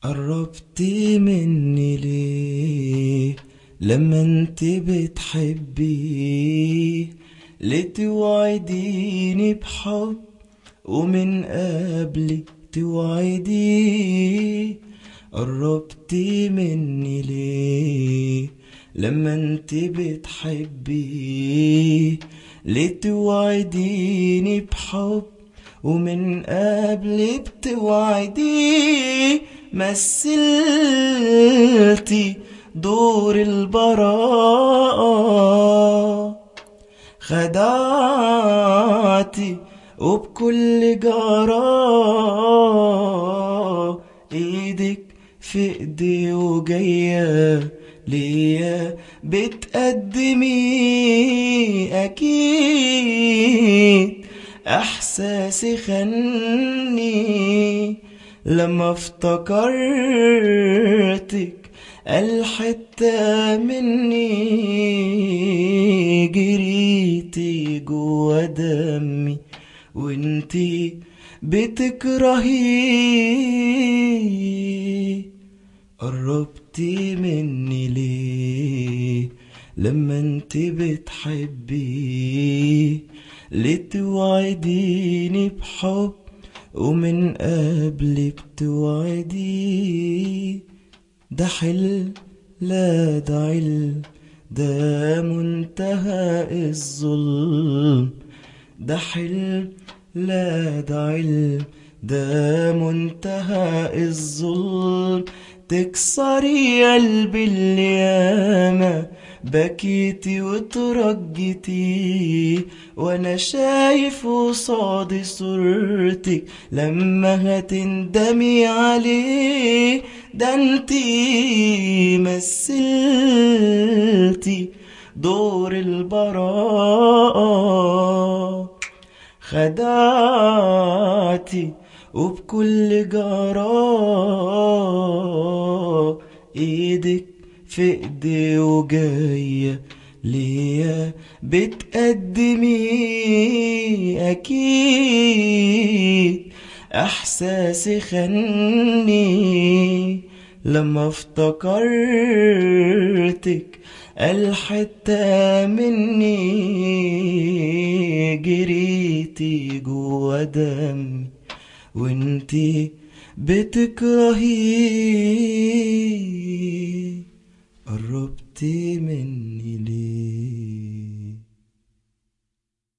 قربتي مني ليه لما انت بتحبي لتوعديني بحب ومن قبلي توعدي قربتي مني ليه لما انت بتحبي لتوعديني بحب ومن قبل بتوعدي مثلتي دور البراءة خدعتي وبكل جراء ايدك في ايدي وجاية ليا بتقدمي اكيد احساسي خني لما افتكرتك الحتة مني جريتي جوا دمي وانتي بتكرهي قربتي مني ليه لما انت بتحبي لتوعديني بحب ومن قبل بتوعدي ده حل لا ده علم ده منتهى الظلم ده حلم لا ده علم ده منتهى الظلم تكسري قلبي اللي ياما بكيتي وترجتي وانا شايف قصادي صورتك لما هتندمي عليه ده انتي مثلتي دور البراءة خدعتي وبكل جراء ايدك في ايدي وجاية ليا بتقدمي اكيد احساسي خني لما افتكرتك الحتة مني جريتي جوا دمي وانتي بتكرهي قربتي مني ليه